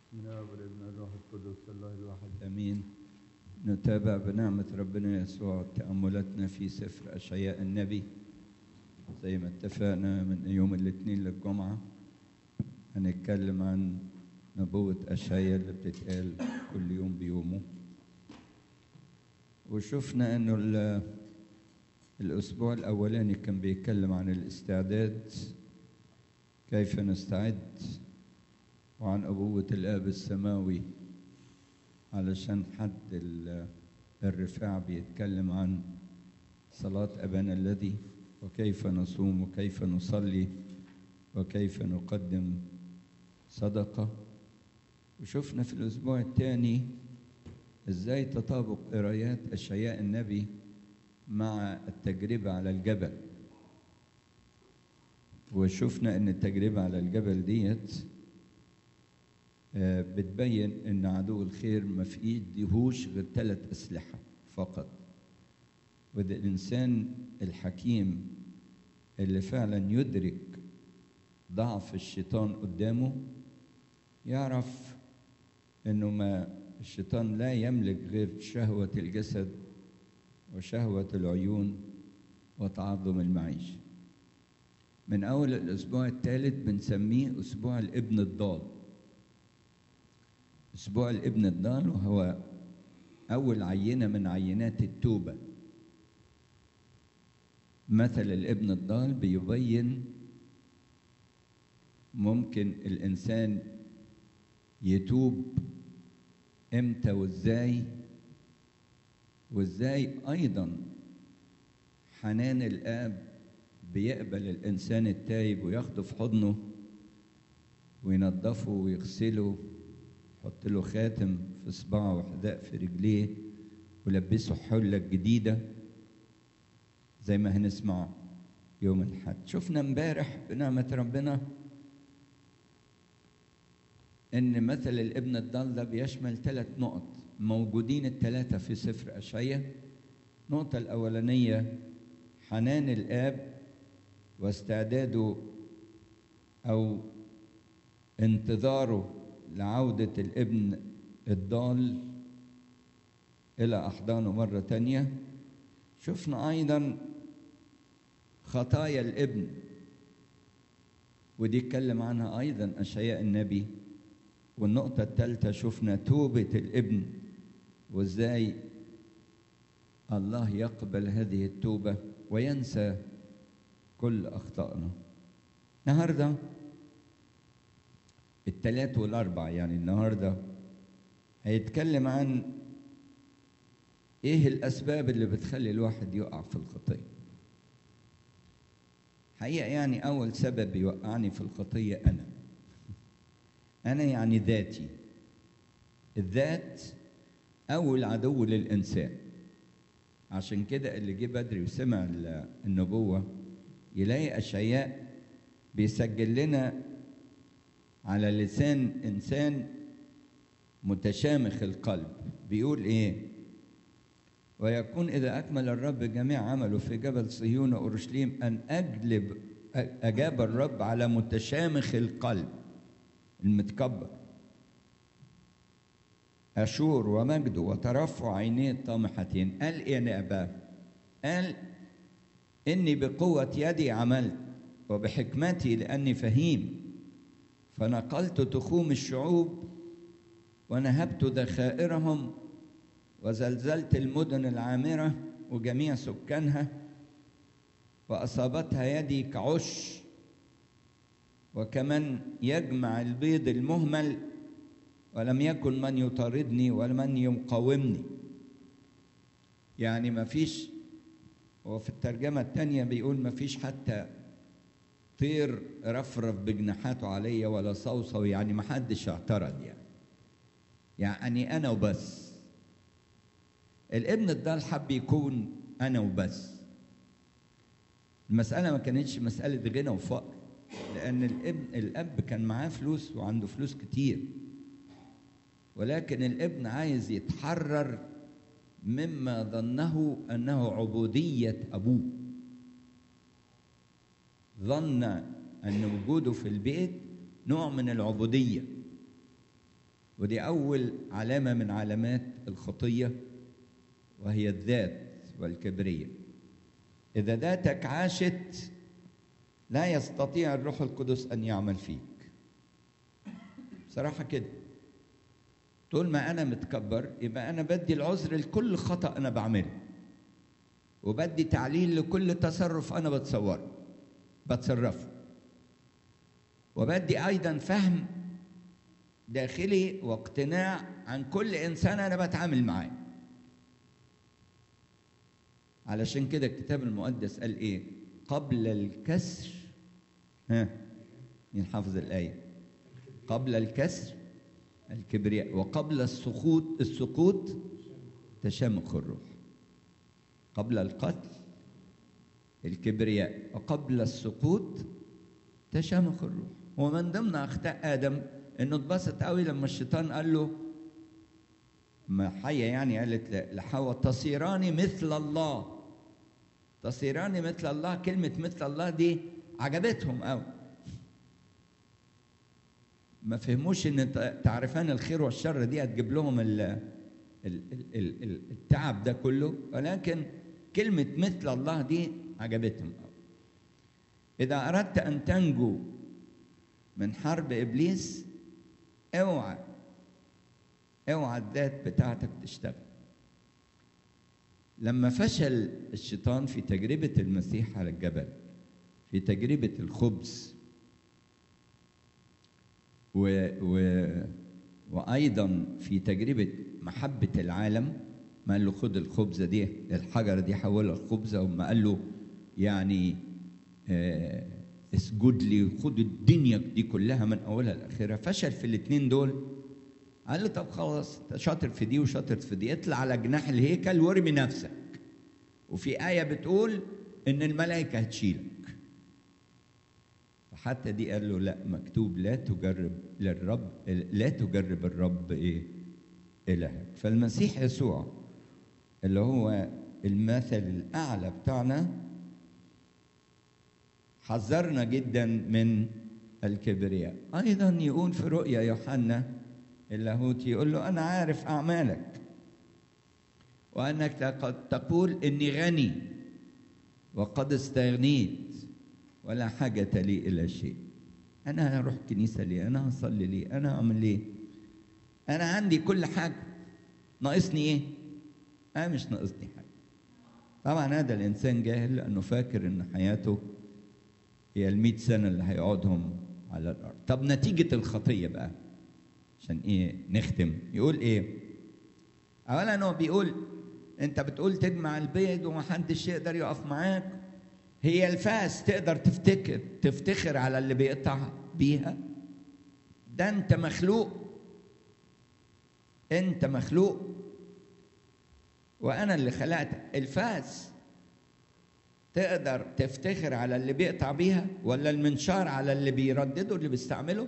من الاب والابن والروح القدس الله الواحد امين نتابع بنعمه ربنا يسوع تاملاتنا في سفر اشعياء النبي زي ما اتفقنا من يوم الاثنين للجمعه هنتكلم عن نبوه اشعياء اللي بتتقال كل يوم بيومه وشفنا انه ال- الاسبوع الاولاني كان بيتكلم عن الاستعداد كيف نستعد وعن أبوة الآب السماوي علشان حد ال- الرفاع بيتكلم عن صلاة أبانا الذي وكيف نصوم وكيف نصلي وكيف نقدم صدقة وشفنا في الأسبوع الثاني إزاي تطابق قرايات أشعياء النبي مع التجربة على الجبل وشفنا ان التجربة على الجبل ديت آه، بتبين ان عدو الخير ما في ايديهوش غير ثلاث اسلحة فقط وده الانسان الحكيم اللي فعلا يدرك ضعف الشيطان قدامه يعرف انه ما الشيطان لا يملك غير شهوة الجسد وشهوة العيون وتعظم المعيشه من أول الأسبوع الثالث بنسميه أسبوع الابن الضال أسبوع الابن الضال وهو أول عينة من عينات التوبة مثل الابن الضال بيبين ممكن الإنسان يتوب إمتى وإزاي وإزاي أيضا حنان الآب بيقبل الإنسان التايب وياخده في حضنه وينظفه ويغسله يحط له خاتم في صباعه وحذاء في رجليه ولبسه حلة جديدة زي ما هنسمع يوم الحد شفنا امبارح بنعمة ربنا ان مثل الابن الضال ده بيشمل ثلاث نقط موجودين الثلاثة في سفر أشعية النقطة الأولانية حنان الآب واستعداده او انتظاره لعوده الابن الضال الى احضانه مره تانيه شفنا ايضا خطايا الابن ودي اتكلم عنها ايضا اشعياء النبي والنقطه الثالثه شفنا توبه الابن وازاي الله يقبل هذه التوبه وينسى كل أخطائنا النهاردة الثلاث والأربع يعني النهاردة هيتكلم عن إيه الأسباب اللي بتخلي الواحد يقع في الخطية حقيقة يعني أول سبب يوقعني في الخطية أنا أنا يعني ذاتي الذات أول عدو للإنسان عشان كده اللي جه بدري وسمع النبوة يلاقي أشعياء بيسجل لنا على لسان إنسان متشامخ القلب بيقول إيه ويكون إذا أكمل الرب جميع عمله في جبل صهيون وأورشليم أن أجلب أجاب الرب على متشامخ القلب المتكبر أشور ومجده وترفع عينيه الطامحتين قال إيه يا أباه قال إني بقوة يدي عملت وبحكمتي لأني فهيم فنقلت تخوم الشعوب ونهبت ذخائرهم وزلزلت المدن العامرة وجميع سكانها وأصابتها يدي كعش وكمن يجمع البيض المهمل ولم يكن من يطاردني ومن يقاومني يعني ما فيش وفي الترجمة الثانية بيقول ما فيش حتى طير رفرف بجناحاته عليا ولا صوصو يعني ما حدش اعترض يعني يعني أنا وبس الابن الضال حب يكون أنا وبس المسألة ما كانتش مسألة غنى وفقر لأن الابن الأب كان معاه فلوس وعنده فلوس كتير ولكن الابن عايز يتحرر مما ظنه انه عبوديه ابوه ظن ان وجوده في البيت نوع من العبوديه ودي أول علامة من علامات الخطية وهي الذات والكبرية إذا ذاتك عاشت لا يستطيع الروح القدس أن يعمل فيك بصراحة كده طول ما أنا متكبر يبقى أنا بدي العذر لكل خطأ أنا بعمله وبدي تعليل لكل تصرف أنا بتصوره بتصرفه وبدي أيضا فهم داخلي واقتناع عن كل إنسان أنا بتعامل معاه علشان كده الكتاب المقدس قال إيه قبل الكسر ها مين حافظ الآية قبل الكسر الكبرياء وقبل السقوط السقوط تشامخ الروح قبل القتل الكبرياء وقبل السقوط تشامخ الروح ومن ضمن اخطاء ادم انه اتبسط قوي لما الشيطان قال له ما حيه يعني قالت لحواء تصيران مثل الله تصيران مثل الله كلمه مثل الله دي عجبتهم قوي ما فهموش ان تعرفان الخير والشر دي هتجيب لهم ال ال ال التعب ده كله ولكن كلمة مثل الله دي عجبتهم قوي إذا أردت أن تنجو من حرب إبليس اوعى اوعى الذات بتاعتك تشتغل لما فشل الشيطان في تجربة المسيح على الجبل في تجربة الخبز و و وأيضا في تجربة محبة العالم ما قال له خد الخبزة دي الحجر دي حولها الخبزة وما قال له يعني آه اسجد لي خد الدنيا دي كلها من أولها لآخرها فشل في الاتنين دول قال له طب خلاص شاطر في دي وشاطر في دي اطلع على جناح الهيكل وارمي نفسك وفي آية بتقول إن الملائكة هتشيلك فحتى دي قال له لا مكتوب لا تجرب للرب لا تجرب الرب ايه إلهك فالمسيح يسوع اللي هو المثل الأعلى بتاعنا حذرنا جدا من الكبرياء أيضا يقول في رؤيا يوحنا اللاهوتي يقول له أنا عارف أعمالك وأنك قد تقول إني غني وقد استغنيت ولا حاجة لي إلى شيء أنا هروح كنيسة ليه أنا هصلي ليه أنا أعمل ليه أنا عندي كل حاجة ناقصني إيه أنا مش ناقصني حاجة طبعا هذا الإنسان جاهل لأنه فاكر إن حياته هي المئة سنة اللي هيقعدهم على الأرض طب نتيجة الخطية بقى عشان إيه نختم يقول إيه أولا هو بيقول أنت بتقول تجمع البيض ومحدش يقدر يقف معاك هي الفاس تقدر تفتكر تفتخر على اللي بيقطع بيها ده انت مخلوق انت مخلوق وانا اللي خلقتك الفاس تقدر تفتخر على اللي بيقطع بيها ولا المنشار على اللي بيردده اللي بيستعمله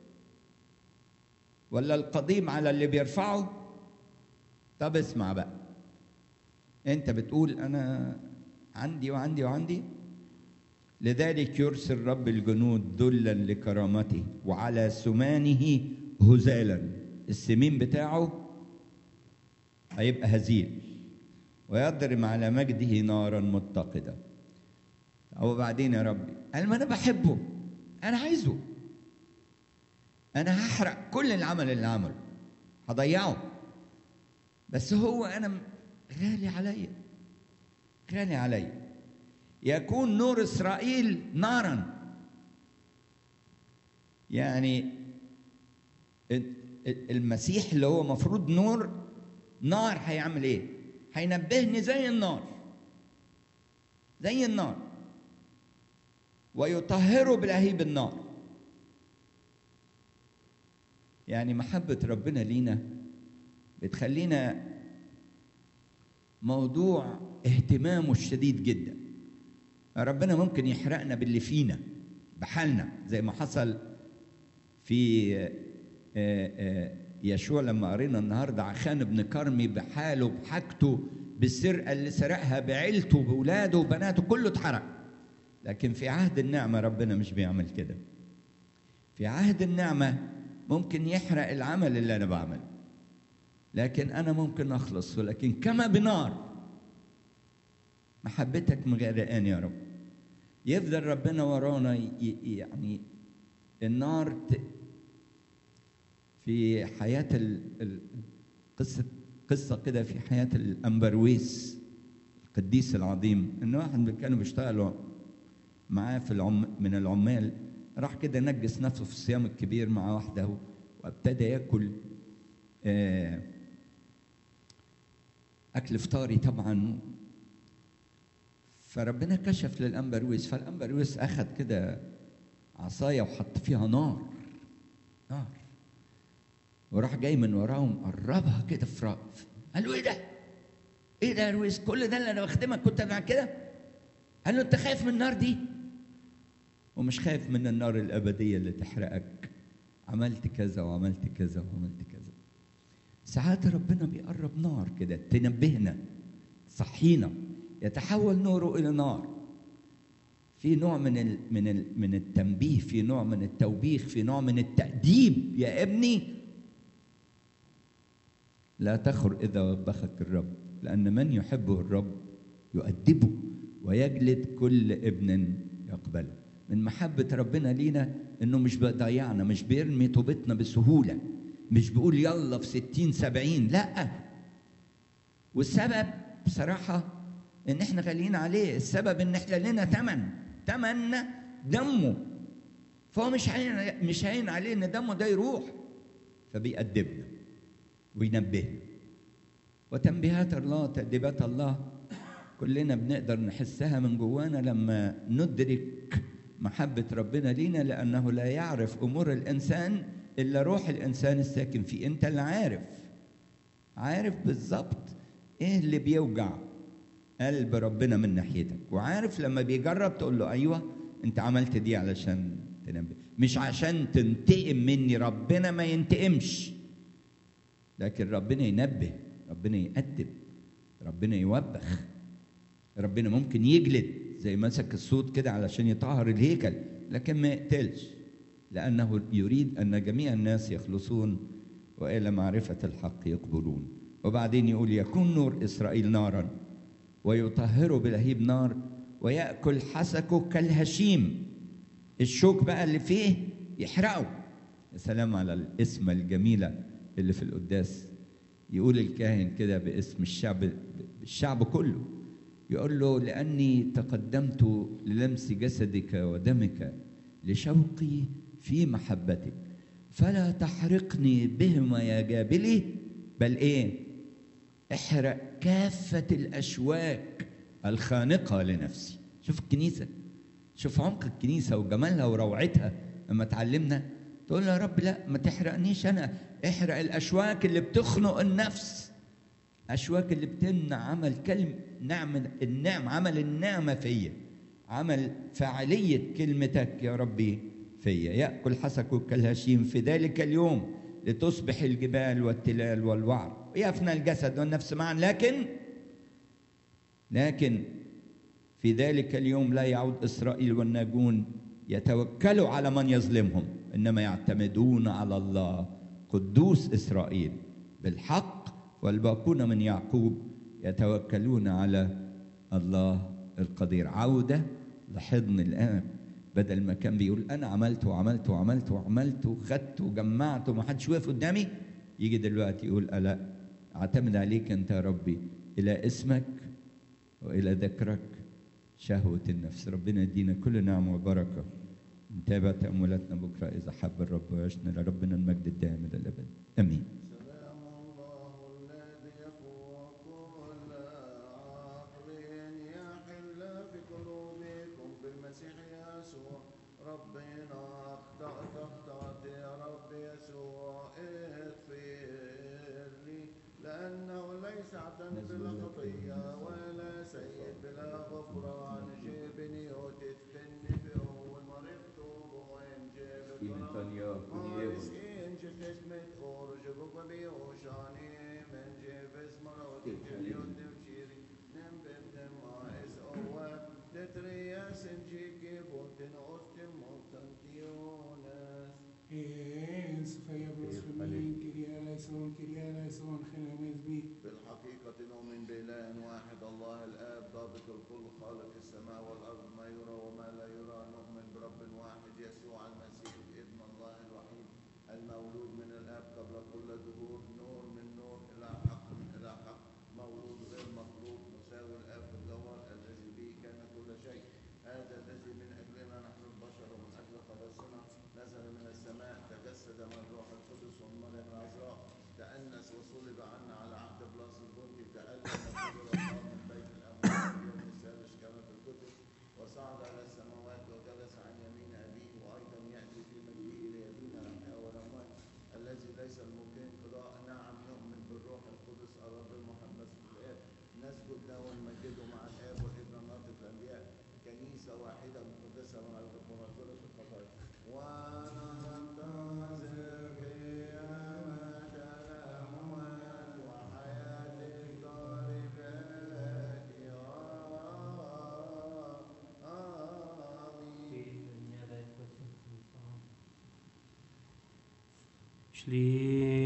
ولا القضيم على اللي بيرفعه طب اسمع بقى انت بتقول انا عندي وعندي وعندي لذلك يرسل رب الجنود ذلا لكرامته وعلى سمانه هزالا السمين بتاعه هيبقى هزيل ويضرم على مجده نارا متقده او بعدين يا ربي قال ما انا بحبه انا عايزه انا هحرق كل العمل اللي عمله هضيعه بس هو انا غالي عليا غالي عليا يكون نور اسرائيل نارا يعني المسيح اللي هو مفروض نور نار هيعمل ايه هينبهني زي النار زي النار ويطهره بلهيب النار يعني محبة ربنا لينا بتخلينا موضوع اهتمامه الشديد جدا ربنا ممكن يحرقنا باللي فينا بحالنا زي ما حصل في يشوع لما قرينا النهارده عخان بن كرمي بحاله بحاجته بالسرقه اللي سرقها بعيلته باولاده وبناته كله اتحرق لكن في عهد النعمه ربنا مش بيعمل كده في عهد النعمه ممكن يحرق العمل اللي انا بعمله لكن انا ممكن اخلص ولكن كما بنار محبتك مغرقاني يا رب يفضل ربنا ورانا ي- ي- يعني النار ت- في حياة ال- ال- قصة قصة كده في حياة الأمبرويس القديس العظيم إن واحد من كانوا بيشتغلوا معاه في العم من العمال راح كده نجس نفسه في الصيام الكبير مع واحدة وابتدى ياكل آه، أكل فطاري طبعا فربنا كشف للأمبرويس فالأمبرويس أخذ كده عصاية وحط فيها نار نار وراح جاي من وراهم قربها كده في رأف قال له ايه ده؟ ايه ده يا لويس؟ كل ده اللي انا بخدمك كنت مع كده؟ قال له انت خايف من النار دي؟ ومش خايف من النار الأبدية اللي تحرقك عملت كذا وعملت كذا وعملت كذا ساعات ربنا بيقرب نار كده تنبهنا صحينا يتحول نوره إلى نار في نوع من ال من ال من التنبيه في نوع من التوبيخ في نوع من التأديب يا ابني لا تخر إذا وبخك الرب لأن من يحبه الرب يؤدبه ويجلد كل ابن يقبله من محبة ربنا لينا إنه مش بيضيعنا مش بيرمي طوبتنا بسهولة مش بيقول يلا في ستين سبعين لا والسبب بصراحة إن إحنا غاليين عليه السبب إن إحنا لنا تمن تمن دمه فهو مش هين مش هين عليه إن دمه ده يروح فبيأدبنا وينبهنا وتنبيهات الله تأديبات الله كلنا بنقدر نحسها من جوانا لما ندرك محبة ربنا لينا لأنه لا يعرف أمور الإنسان إلا روح الإنسان الساكن فيه أنت اللي عارف عارف بالظبط إيه اللي بيوجع قلب ربنا من ناحيتك وعارف لما بيجرب تقول له أيوة أنت عملت دي علشان تنبه مش عشان تنتقم مني ربنا ما ينتقمش لكن ربنا ينبه ربنا يأدب ربنا يوبخ ربنا ممكن يجلد زي مسك الصوت كده علشان يطهر الهيكل لكن ما يقتلش لأنه يريد أن جميع الناس يخلصون وإلى معرفة الحق يقبلون وبعدين يقول يكون نور إسرائيل نارا ويطهره بلهيب نار ويأكل حسكه كالهشيم الشوك بقى اللي فيه يحرقه يا سلام على الاسم الجميلة اللي في القداس يقول الكاهن كده باسم الشعب الشعب كله يقول له لأني تقدمت للمس جسدك ودمك لشوقي في محبتك فلا تحرقني بهما يا جابلي بل ايه احرق كافة الأشواك الخانقة لنفسي شوف الكنيسة شوف عمق الكنيسة وجمالها وروعتها لما تعلمنا تقول له يا رب لا ما تحرقنيش أنا احرق الأشواك اللي بتخنق النفس أشواك اللي بتمنع عمل كلمة نعم النعم عمل النعمة فيا عمل فعالية كلمتك يا ربي فيا يأكل حسكك كالهشيم في ذلك اليوم لتصبح الجبال والتلال والوعر يفنى الجسد والنفس معا لكن لكن في ذلك اليوم لا يعود إسرائيل والناجون يتوكلوا على من يظلمهم إنما يعتمدون على الله قدوس إسرائيل بالحق والباقون من يعقوب يتوكلون على الله القدير عودة لحضن الآب بدل ما كان بيقول أنا عملت وعملت وعملت وعملت وخدت وجمعت وما حدش وقف قدامي يجي دلوقتي يقول ألا أعتمد عليك أنت يا ربي إلى اسمك وإلى ذكرك شهوة النفس ربنا يدينا كل نعمة وبركة نتابع تأملاتنا بكرة إذا حب الرب ويعشنا لربنا المجد الدائم إلى الأبد آمين سلام الله الذي يفوق كل عقل يحل في قلوبكم بالمسيح يسوع ربنا اخطأت اخطأت يا رب يسوع اغفر لي لأنه ليس عبدا بلا خطية ولا سيد بلا غفران جبني وتدفني في أول مرضت وإن جبت مسكين جتت متقور جبك وبيوشاني من جبس مرات جليون تمشيري نم بنتم عايز أوى تتريا سنجيكي بوتن أوستن موتن تيونس Is بالحقيقة نؤمن بإله واحد الله الآب ضابط الكل خالق السماء والأرض ما يرى وما لا يرى نؤمن برب واحد يسوع المسيح ابن الله الوحيد المولود من الآب قبل كل دهور نور من نور إلى حق من إلى حق مولود غير مخلوق مساوي الآب في الجوهر الذي به كان كل شيء هذا الذي من أجلنا نحن البشر ومن أجل خلاصنا نزل من السماء تجسد من الروح القدس ومن مريم العذراء تأنس وصلب عنا على عهد بلاس البرج تألم وقبل الله من بين الأموات في اليوم الثالث كما في الكتب وصعد إلى السماوات وجلس عن يمين أبيه وأيضا يأتي في مجيئه ليدين الأحياء والأموات الذي ليس الممكن قراء نعم نؤمن بالروح القدس الرب المحمد في الآب نسجد له ونمجده مع الآب والابن الناطق الأنبياء كنيسة واحدة مقدسة مع مغفرة الخطايا وننتظر قيامة الأموات وحياة الدار الآتية آمين Schlie